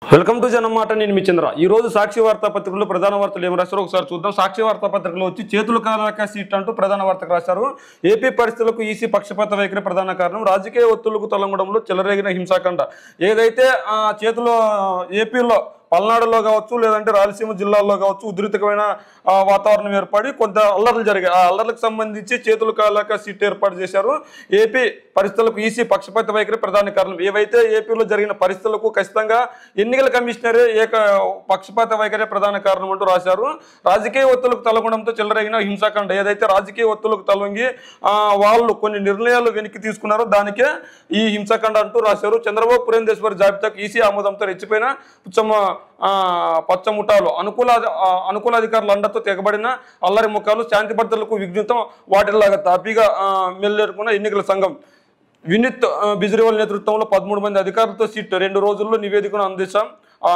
welcome to జనమాట నేను మీ చంద్ర ఈ రోజు సాక్షి వార్తా పత్రికలో ప్రధాన వార్తలు ఏమి రాశారో ఒకసారి చూద్దాం సాక్షి వార్తా పత్రికలో వచ్చి చేతులు కాలాక సీట్ అంటూ ప్రధాన వార్తకు రాశారు ఏపీ పరిస్థితులకు ఈసీ పక్షపాత వైఖరి ప్రధాన కారణం రాజకీయ ఒత్తులకు తొలగడంలో చెలరేగిన హింసాకాండ ఏదైతే ఆ, చేతిలో ఏపీలో పల్నాడులో కావచ్చు లేదంటే రాయలసీమ జిల్లాల్లో కావచ్చు ఉధృతమైన ఆ, వాతావరణం ఏర్పడి కొంత అల్లర్లు జరిగాయి ఆ అల్లర్లకు సంబంధించి చేతులు కాలాక సీట్ ఏర్పాటు చేశారు ఏపీ పరిస్థితులకు ఈసీ పక్షపాత వైఖరి ప్రధాన కారణం ఏవైతే ఏపీలో జరిగిన పరిస్థితులకు ఖచ్చితంగా ఎన్నికల కమిషనరే ఏక పక్షపాత వైఖరి ప్రధాన కారణం అంటూ రాశారు రాజకీయ ఒత్తులకు తలగడంతో చెలరేగిన హింసాకాండ ఏదైతే రాజకీయ ఒత్తులకు తలొంగి ఆ, వాళ్ళు కొన్ని నిర్ణయాలు వెనక్కి తీసుకున్నారో దానికే ఈ హింసాకాండ అంటూ రాశారు చంద్రబాబు పురేందేశ్వరి జాబితాకు ఈసీ ఆమోదంతో రెచ్చిపోయిన పుచ్చమ్మ ఆ, పచ్చ ముఠాలు అనుకూల ఆ, అనుకూల అధికారుల అండతో తెగబడిన అల్లరి ముఖాలు శాంతి భద్రతలకు విఘ్నతం వాటిలాగా తాపీగా ఆ, మెల్లేరుకున్న ఎన్నికల సంఘం వినీత్ ఆ, బిజ్రీవాల్ నేతృత్వంలో పదమూడు మంది అధికారులతో సిట్ రెండు రోజుల్లో నివేదికను అందించాం ఆ,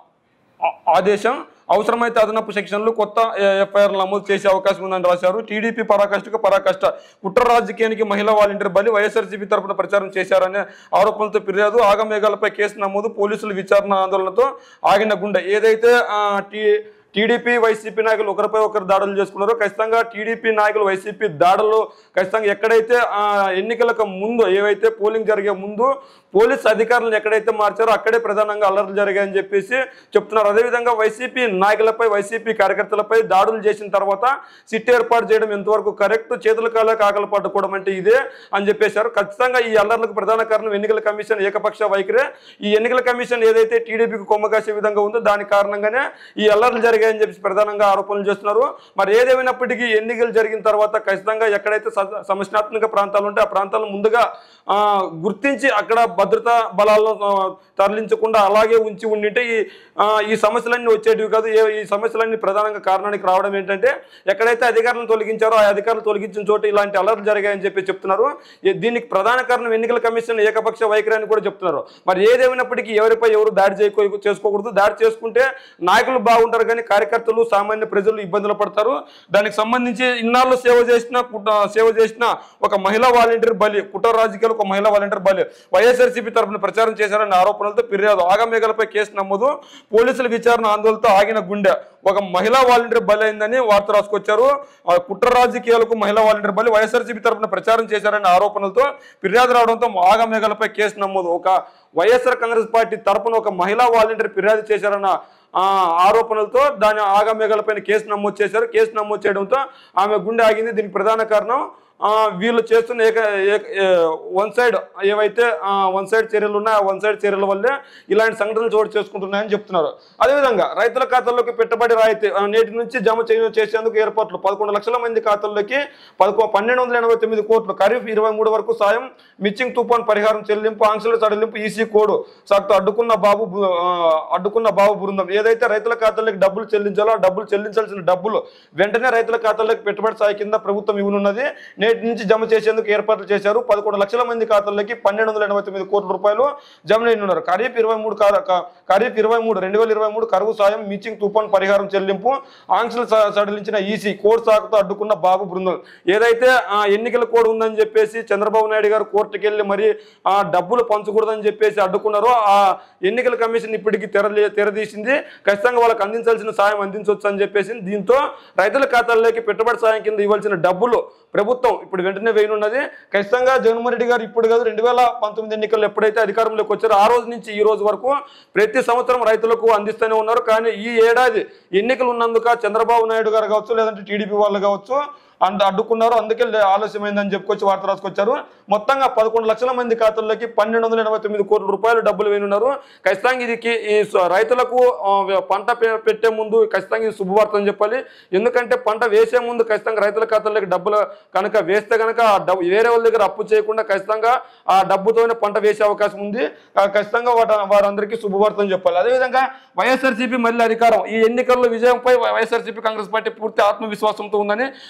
ఆ- ఆదేశం అవసరమైతే అదనపు సెక్షన్లు కొత్త ఎఫ్ఐఆర్ నమోదు చేసే అవకాశం ఉందని రాశారు టీడీపీ పరాకాష్ఠకు పరాకాష్ఠ కుట్ర రాజకీయానికి మహిళా వాలంటీర్ బలి వైఎస్ఆర్సీపీ తరపున ప్రచారం చేశారనే ఆరోపణలతో ఫిర్యాదు ఆగమేఘాలపై కేసు నమోదు పోలీసులు విచారణ ఆందోళనతో ఆగిన గుండె ఏదైతే ఆ, టీ టీడీపీ వైసీపీ నాయకులు ఒకరిపై ఒకరు దాడులు చేసుకున్నారో ఖచ్చితంగా టీడీపీ నాయకులు వైసీపీ దాడులు ఖచ్చితంగా ఎక్కడైతే ఆ, ఎన్నికలకు ముందు ఏవైతే పోలింగ్ జరిగే ముందు పోలీస్ అధికారులను ఎక్కడైతే మార్చారో అక్కడే ప్రధానంగా అల్లర్లు జరిగాయని చెప్పేసి చెప్తున్నారు అదేవిధంగా వైసీపీ నాయకులపై వైసీపీ కార్యకర్తలపై దాడులు చేసిన తర్వాత సిట్ ఏర్పాటు చేయడం ఎంతవరకు కరెక్ట్ చేతుల కాల కాకలు పట్టుకోవడం అంటే ఇదే అని చెప్పేశారు ఖచ్చితంగా ఈ అల్లర్లకు ప్రధాన కారణం ఎన్నికల కమిషన్ ఏకపక్ష వైఖరే ఈ ఎన్నికల కమిషన్ ఏదైతే టీడీపీకి కొమ్మకాసే విధంగా ఉందో దాని కారణంగానే ఈ అల్లర్లు జరిగాయని చెప్పి ప్రధానంగా ఆరోపణలు చేస్తున్నారు మరి ఏదేమైనప్పటికీ ఎన్నికలు జరిగిన తర్వాత ఖచ్చితంగా ఎక్కడైతే స- సమస్యాత్మక ప్రాంతాలు ఉంటే ఆ ప్రాంతాలను ముందుగా ఆ, గుర్తించి అక్కడ భద్రతా బలాలను ఆ, తరలించకుండా అలాగే ఉంచి ఉండింటే ఈ ఆ, ఈ సమస్యలన్నీ వచ్చేటివి కాదు ఏ- ఈ సమస్యలన్నీ ప్రధానంగా కారణానికి రావడం ఏంటంటే ఎక్కడైతే అధికారులను తొలగించారో ఆ అధికారులు తొలగించిన చోట ఇలాంటి అలర్లు జరిగాయని చెప్పి చెప్తున్నారు ఈ- దీనికి ప్రధాన కారణం ఎన్నికల కమిషన్ ఏకపక్ష వైఖరి అని కూడా చెప్తున్నారు మరి ఏదేమైనప్పటికీ ఎవరిపై ఎవరు దాడి చేయకో చేసుకోకూడదు దాడి చేసుకుంటే నాయకులు బాగుంటారు కానీ కార్యకర్తలు సామాన్య ప్రజలు ఇబ్బందులు పడతారు దానికి సంబంధించి ఇన్నాళ్ళు సేవ చేసిన కుట- సేవ చేసిన ఒక మహిళా వాలంటీర్ బలి కుట్ర రాజకీయాలు ఒక మహిళా వాలంటీర్ బలి వైఎస్ఆర్సీపీ తరఫున ప్రచారం చేశారన్న ఆరోపణలతో ఫిర్యాదు ఆగమేఘలపై కేసు నమోదు పోలీసుల విచారణ ఆందోళనతో ఆగిన గుండె ఒక మహిళా వాలంటీర్ బలి అయిందని వార్త రాసుకొచ్చారు ఆ కుట్ర రాజకీయాలకు మహిళా వాలంటీర్ బలి వైఎస్ఆర్సీపీ తరఫున ప్రచారం చేశారన్న ఆరోపణలతో ఫిర్యాదు రావడంతో ఆగమేఘలపై కేసు నమోదు ఒక వైఎస్ఆర్ కాంగ్రెస్ పార్టీ తరపున ఒక మహిళా వాలంటీర్ ఫిర్యాదు చేశారన్న ఆ, ఆరోపణలతో దాని ఆగమేఘలపైన కేసు నమోదు చేశారు కేసు నమోదు చేయడంతో ఆమె గుండె ఆగింది దీనికి ప్రధాన కారణం ఆ, వీళ్ళు చేస్తున్న ఏక వన్ సైడ్ ఏవైతే వన్ సైడ్ చర్యలు ఉన్నాయో ఆ వన్ సైడ్ చర్యల వల్లే ఇలాంటి సంఘటనలు చోటు చేసుకుంటున్నాయని చెప్తున్నారు అదేవిధంగా రైతుల ఖాతాల్లోకి పెట్టుబడి రాయితీ ఆ, నేటి నుంచి జమ చేయ చేసేందుకు ఏర్పాట్లు పదకొండు లక్షల మంది ఖాతాల్లోకి పదకొ పన్నెండు వందల ఎనభై తొమ్మిది కోట్లు ఖరీఫ్ ఇరవై మూడు వరకు సాయం మిచ్చింగ్ తుఫాన్ పరిహారం చెల్లింపు ఆంక్షల సడలింపు ఈసీ కోడ్ సాగుతూ అడ్డుకున్న బాబు బు- ఆ, అడ్డుకున్న బాబు బృందం ఏదైతే రైతుల ఖాతాల్లోకి డబ్బులు చెల్లించాలో ఆ డబ్బులు చెల్లించాల్సిన డబ్బులు వెంటనే రైతుల ఖాతాల్లోకి పెట్టుబడి సాయి కింద ప్రభుత్వం ఇవ్వనున్నది నేటి నుంచి జమ చేసేందుకు ఏర్పాట్లు చేశారు పదకొండు లక్షల మంది ఖాతాల్లోకి పన్నెండు వందల ఎనభై తొమ్మిది కోట్ల రూపాయలు జమ చేయనున్నారు ఖరీఫ్ ఇరవై మూడు కా- కా- ఖరీఫ్ ఇరవై మూడు రెండు వేల ఇరవై మూడు కరువు సాయం మిచింగ్ తుఫాన్ పరిహారం చెల్లింపు ఆంక్షలు స- సడలించిన ఈసీ కోడ్ సాగుతో అడ్డుకున్న బాబు బృందం ఏదైతే ఆ, ఎన్నికల కోడ్ ఉందని చెప్పేసి చంద్రబాబు నాయుడు గారు కోర్టుకి వెళ్ళి మరి ఆ డబ్బులు పంచకూడదని చెప్పేసి అడ్డుకున్నారో ఆ ఎన్నికల కమిషన్ ఇప్పటికి తెరలే తెరదీసింది ఖచ్చితంగా వాళ్ళకి అందించాల్సిన సాయం అందించవచ్చు అని చెప్పేసి దీంతో రైతుల ఖాతాల్లోకి పెట్టుబడి సాయం కింద ఇవ్వాల్సిన డబ్బులు ప్రభుత్వం ఇప్పుడు వెంటనే వేయనున్నది ఖచ్చితంగా జగన్మోహన్ రెడ్డి గారు ఇప్పుడు కాదు రెండు వేల పంతొమ్మిది ఎన్నికల్లో ఎప్పుడైతే అధికారంలోకి వచ్చారో ఆ రోజు నుంచి ఈ రోజు వరకు ప్రతి సంవత్సరం రైతులకు అందిస్తూనే ఉన్నారు కానీ ఈ ఏడాది ఎన్నికలు ఉన్నందుక చంద్రబాబు నాయుడు గారు కావచ్చు లేదంటే టీడీపీ వాళ్ళు కావచ్చు అంత అడ్డుకున్నారు అందుకే లే- ఆలస్యమైందని చెప్పుకొచ్చి వార్త రాసుకొచ్చారు మొత్తంగా పదకొండు లక్షల మంది ఖాతాల్లోకి పన్నెండు వందల ఎనభై తొమ్మిది కోట్ల రూపాయలు డబ్బులు వేయనున్నారు ఖచ్చితంగా ఇది కి- ఈ స- రైతులకు ఆ, పంట పె- పెట్టే ముందు ఖచ్చితంగా ఇది శుభవార్త అని చెప్పాలి ఎందుకంటే పంట వేసే ముందు ఖచ్చితంగా రైతుల ఖాతాల్లోకి డబ్బులు కనుక వేస్తే కనుక ఆ డబ్బు వేరే వాళ్ళ దగ్గర అప్పు చేయకుండా ఖచ్చితంగా ఆ డబ్బుతోనే పంట వేసే అవకాశం ఉంది ఆ, ఖచ్చితంగా వాట వారందరికీ శుభవార్త అని చెప్పాలి అదేవిధంగా వైఎస్ఆర్సీపీ మళ్ళీ అధికారం ఈ ఎన్నికల్లో విజయంపై వైఎస్ఆర్సీపీ కాంగ్రెస్ పార్టీ పూర్తి ఆత్మవిశ్వాసంతో ఉందని గతం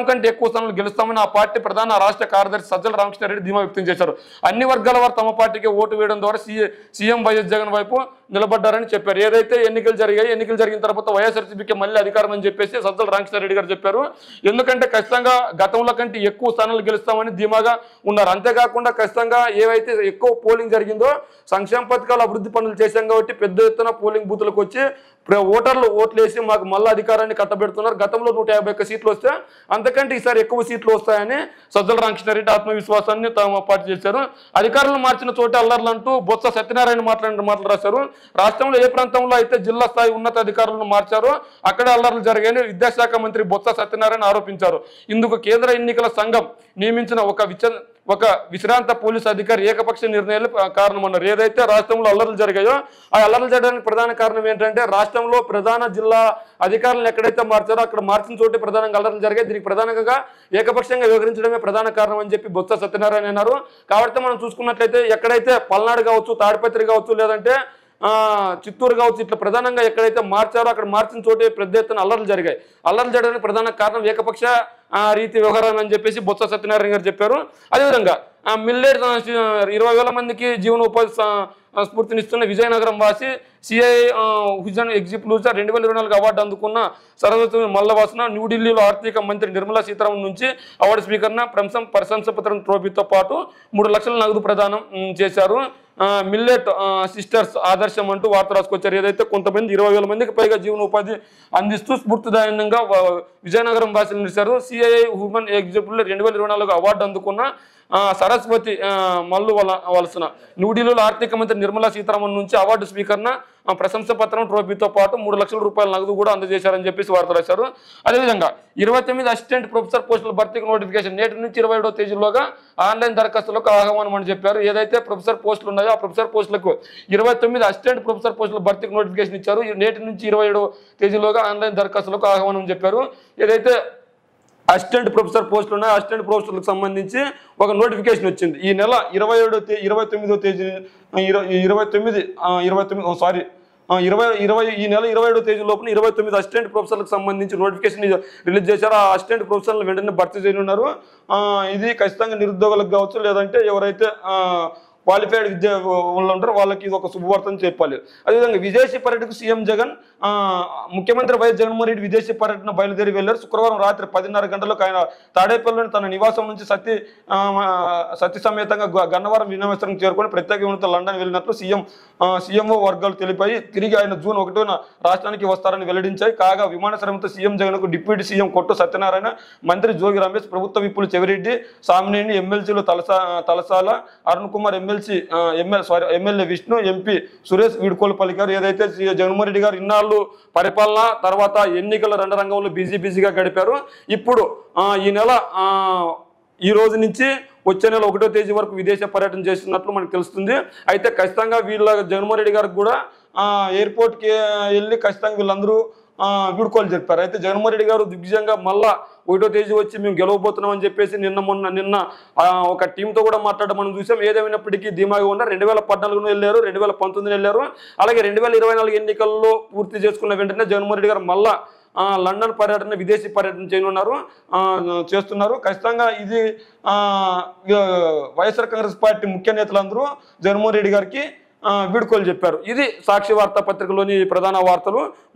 కంటే ఎక్కువ స్థానాలు గెలుస్తామని ఆ పార్టీ ప్రధాన రాష్ట్ర కార్యదర్శి సజ్జల రామకృష్ణారెడ్డి ధీమా వ్యక్తం చేశారు అన్ని వర్గాల వారు తమ పార్టీకి ఓటు వేయడం ద్వారా సీ- సీఎం వైఎస్ జగన్ వైపు నిలబడ్డారని చెప్పారు ఏదైతే ఎన్నికలు జరిగాయి ఎన్నికలు జరిగిన తర్వాత వైఎస్ఆర్సీపీకి మళ్ళీ అధికారం అని చెప్పేసి సజ్జల రామకృష్ణారెడ్డి గారు చెప్పారు ఎందుకంటే ఖచ్చితంగా గతంలో కంటే ఎక్కువ స్థానాలు గెలుస్తామని ధీమాగా ఉన్నారు అంతేకాకుండా ఖచ్చితంగా ఏవైతే ఎక్కువ పోలింగ్ జరిగిందో సంక్షేమ పథకాలు అభివృద్ధి పనులు చేశాం కాబట్టి పెద్ద ఎత్తున పోలింగ్ బూత్లకు వచ్చి ప్ర- ఓటర్లు ఓట్లు వేసి మాకు మళ్ళీ అధికారాన్ని కట్టబెడుతున్నారు గతంలో నూట యాభై ఒక్క సీట్లు వస్తే అంతకంటే ఈసారి ఎక్కువ సీట్లు వస్తాయని సజ్జల రామకృష్ణారెడ్డి ఆత్మవిశ్వాసాన్ని తాము పాటు చేశారు అధికారులను మార్చిన చోట అల్లర్లు అంటూ బొత్స సత్యనారాయణ మాట్లాడిన మాటలు రాశారు రాష్ట్రంలో ఏ ప్రాంతంలో అయితే జిల్లా స్థాయి ఉన్నత అధికారులను మార్చారో అక్కడే అల్లర్లు జరిగాయని విద్యాశాఖ మంత్రి బొత్స సత్యనారాయణ ఆరోపించారు ఇందుకు కేంద్ర ఎన్నికల సంఘం నియమించిన ఒక విచ ఒక విశ్రాంత పోలీసు అధికారి ఏకపక్ష నిర్ణయాలు ప- కారణమన్నారు ఏదైతే రాష్ట్రంలో అల్లర్లు జరిగాయో ఆ అల్లర్లు జరగడానికి ప్రధాన కారణం ఏంటంటే రాష్ట్రంలో ప్రధాన జిల్లా అధికారులను ఎక్కడైతే మార్చారో అక్కడ మార్చిన చోటే ప్రధానంగా అల్లర్లు జరిగాయి దీనికి ప్రధానంగా ఏకపక్షంగా వివరించడమే ప్రధాన కారణం అని చెప్పి బొత్స సత్యనారాయణ అన్నారు కాబట్టి మనం చూసుకున్నట్లయితే ఎక్కడైతే పల్నాడు కావచ్చు తాడిపత్రి కావచ్చు లేదంటే ఆ, చిత్తూరు కావచ్చు ఇట్లా ప్రధానంగా ఎక్కడైతే మార్చారో అక్కడ మార్చిన చోటే పెద్ద ఎత్తున అల్లర్లు జరిగాయి అల్లర్లు జరగడానికి ప్రధాన కారణం ఏకపక్ష ఆ, రీతి వ్యవహారం అని చెప్పేసి బొత్స సత్యనారాయణ గారు చెప్పారు అదేవిధంగా ఆ, మిల్లెట్ ఆ, ఇరవై వేల మందికి జీవన ఉపాధి స- ఆ, స్ఫూర్తినిస్తున్న విజయనగరం వాసి సిఐ హుజన్ ఎగ్జిక్యూటివ్ రెండు వేల ఇరవై నాలుగు అవార్డు అందుకున్న సరస్వతి మల్లవాసన న్యూఢిల్లీలో ఆర్థిక మంత్రి నిర్మలా సీతారామన్ నుంచి అవార్డు స్పీకర్న ప్రశంస ప్రశంస పత్రం ట్రోఫీతో పాటు మూడు లక్షల నగదు ప్రదానం ఉమ్, చేశారు ఆ, మిల్లెట్ ఆ, సిస్టర్స్ ఆదర్శం అంటూ వార్త రాసుకొచ్చారు ఏదైతే కొంతమంది ఇరవై వేల మందికి పైగా జీవన ఉపాధి అందిస్తూ స్ఫూర్తిదాయకంగా వ- విజయనగరం వాసులు నిలిచారు సిఐఐ హ్యూమన్ ఎగ్జిక్యూటివ్ రెండు వేల ఇరవై నాలుగు అవార్డు అందుకున్న ఆ, సరస్వతి ఆ, మల్లు వల వలసన న్యూఢిల్లీలో ఆర్థిక మంత్రి నిర్మలా సీతారామన్ నుంచి అవార్డు స్పీకర్న ఆ, ప్రశంస పత్రం ట్రోఫీతో పాటు మూడు లక్షల రూపాయల నగదు కూడా అందజేశారని చెప్పేసి వార్త రాశారు అదేవిధంగా ఇరవై తొమ్మిది అసిస్టెంట్ ప్రొఫెసర్ పోస్టుల భర్తీకి నోటిఫికేషన్ నేటి నుంచి ఇరవై ఏడో తేదీలోగా ఆన్లైన్ దరఖాస్తులకు ఆహ్వానం అని చెప్పారు ఏదైతే ప్రొఫెసర్ పోస్టులు ఉన్నాయో ఆ ప్రొఫెసర్ పోస్టులకు ఇరవై తొమ్మిది అసిస్టెంట్ ప్రొఫెసర్ పోస్టుల భర్తీకి నోటిఫికేషన్ ఇచ్చారు ఈ నేటి నుంచి ఇరవై ఏడో తేదీలోగా ఆన్లైన్ దరఖాస్తులకు ఆహ్వానం చెప్పారు ఏదైతే అసిస్టెంట్ ప్రొఫెసర్ పోస్టులు ఉన్నాయి అసిస్టెంట్ ప్రొఫెసర్లకు సంబంధించి ఒక నోటిఫికేషన్ వచ్చింది ఈ నెల ఇరవై ఏడో తే ఇరవై తొమ్మిదో తేదీ ఇరవై ఇరవై తొమ్మిది ఆ, ఇరవై తొమ్మిది సారీ ఇరవై ఇరవై ఈ నెల ఇరవై ఏడో తేదీ లోపల ఇరవై తొమ్మిది అసిస్టెంట్ ప్రొఫెసర్లకు సంబంధించి నోటిఫికేషన్ రిలీజ్ చేశారు ఆ అసిస్టెంట్ ప్రొఫెసర్లు వెంటనే భర్తీ చేయనున్నారు ఆ, ఇది ఖచ్చితంగా నిరుద్యోగులకు కావచ్చు లేదంటే ఎవరైతే ఆ, క్వాలిఫైడ్ విద్య వాళ్ళు ఉంటారో వాళ్ళకి ఇది ఒక శుభవార్త అని చెప్పాలి అదేవిధంగా విదేశీ పర్యటనకు సీఎం జగన్ ఆ, ముఖ్యమంత్రి వైఎస్ జగన్మోహన్ రెడ్డి విదేశీ పర్యటన బయలుదేరి వెళ్ళారు శుక్రవారం రాత్రి పదిన్నర గంటలకు ఆయన తాడేపల్లిలోని తన నివాసం నుంచి సత్య ఆ, సత్య సమేతంగా గ- గన్నవరం విమానాశ్రయం చేరుకొని ప్రత్యేక విమానంతో లండన్ వెళ్ళినట్లు సీఎం ఆ, సీఎంఓ వర్గాలు తెలిపాయి తిరిగి ఆయన జూన్ ఒకటిన రాష్ట్రానికి వస్తారని వెల్లడించాయి కాగా విమానాశ్రయంతో సీఎం జగన్కు డిప్యూటీ సీఎం కొట్టు సత్యనారాయణ మంత్రి జోగి రమేష్ ప్రభుత్వ విప్పులు చెవిరెడ్డి సామినేని ఎమ్మెల్సీలు తలసా Talasila Arun Kumar MLC MLA sorry MLA Vishnu MP Suresh వీడుకోలు పలికారు ఏదైతే శ్రీ జగన్మోహన్ రెడ్డి గారు ఇన్నాళ్ళు పరిపాలన తర్వాత ఎన్నికల రెండు రంగంలో బిజీ బిజీగా గడిపారు ఇప్పుడు ఆ, ఈ నెల ఆ, ఈ రోజు నుంచి వచ్చే నెల ఒకటో తేదీ వరకు విదేశ పర్యటన చేస్తున్నట్లు మనకు తెలుస్తుంది అయితే ఖచ్చితంగా వీళ్ళ జగన్మోహన్ రెడ్డి గారికి కూడా ఆ, ఎయిర్పోర్ట్కి వెళ్ళి ఖచ్చితంగా వీళ్ళందరూ ఆ, వీడ్కోలు చెప్పారు అయితే జగన్మోహన్ రెడ్డి గారు దిగ్విజయంగా మళ్ళా ఒకటో తేదీ వచ్చి మేము గెలవబోతున్నాం అని చెప్పేసి నిన్న మొన్న నిన్న ఆ, ఒక టీంతో కూడా మాట్లాడడం మనం చూసాం ఏదేమైనప్పటికీ ధీమాగా ఉన్నారు రెండు వేల పద్నాలుగులో వెళ్ళారు రెండు వేల పంతొమ్మిదిలో వెళ్ళారు అలాగే రెండు వేల ఇరవై నాలుగు ఎన్నికల్లో పూర్తి చేసుకున్న వెంటనే జగన్మోహన్ రెడ్డి గారు మళ్ళా ఆ, లండన్ పర్యటన విదేశీ పర్యటన చేయనున్నారు ఆ, చేస్తున్నారు ఖచ్చితంగా ఇది ఆ, వైఎస్ఆర్ కాంగ్రెస్ పార్టీ ముఖ్య నేతలందరూ జగన్మోహన్ రెడ్డి గారికి ఆ, వీడ్కోలు చెప్పారు ఇది సాక్షి వార్తా పత్రికలోని ప్రధాన వార్తలు